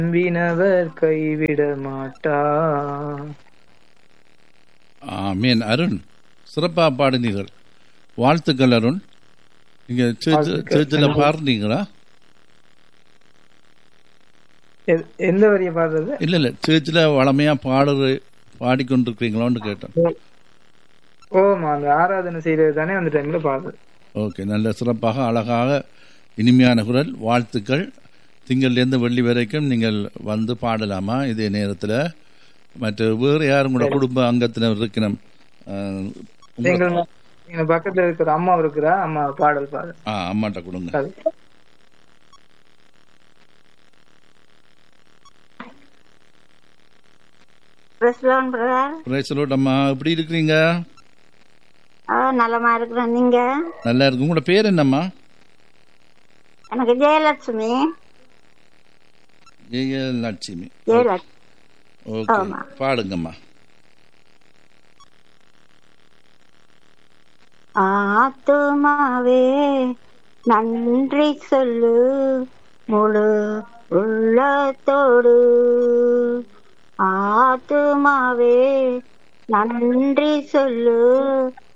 நம்பினவர் கைவிட மாட்டார் ஆமேன் அருண் சிறப்பா பாடினீர்கள் வாழ்த்துக்கள் அருண் நீங்க வாழ்த்துக்கள். சேர்ச்சில் பாடுறீங்களா எ- எந்த வரிய பாடுறது இல்ல இல்ல சேர்ச்சில் வளமையா பாடுற பாடிக்கொண்டிருக்கிறீங்களான்னு கேட்டேன் ஓமா அந்த ஆராதனை செய்யறது தானே அந்த டைம்ல பாடுறது ஓகே நல்ல சிறப்பாக அழகாக இனிமையான குரல் வாழ்த்துக்கள் திங்கள்லேருந்து வெள்ளி வரைக்கும் நீங்கள் வந்து பாடலாமா இதே நேரத்தில் மற்ற வேறு யாரும் கூட குடும்ப அங்கத்தினர் இருக்கணும் அஹ், உங்க- எங்கள் எங்க பக்கத்துல இருக்கிற அம்மா இருக்கிறா அம்மா பாடல் பாடு ஆ அம்மாட்ட கொடுங்க அது பிரஸ்லான் பிரதர் பிரேசலோட் அம்மா எப்படி இருக்கிறீங்க ஆ நலமா இருக்கிறேன் நீங்க நல்லா இருக்கு உங்களோட பேர் என்னம்மா எனக்கு ஜெயலட்சுமி ஏஎல் லட்சுமி ஜெயலட்சுமி ஓகே ஆமா. பாடுங்கம்மா ஆத்துமாவே நன்றி சொல்லு முழு உள்ளத்தோடு ஆத்துமாவே நன்றி சொல்லு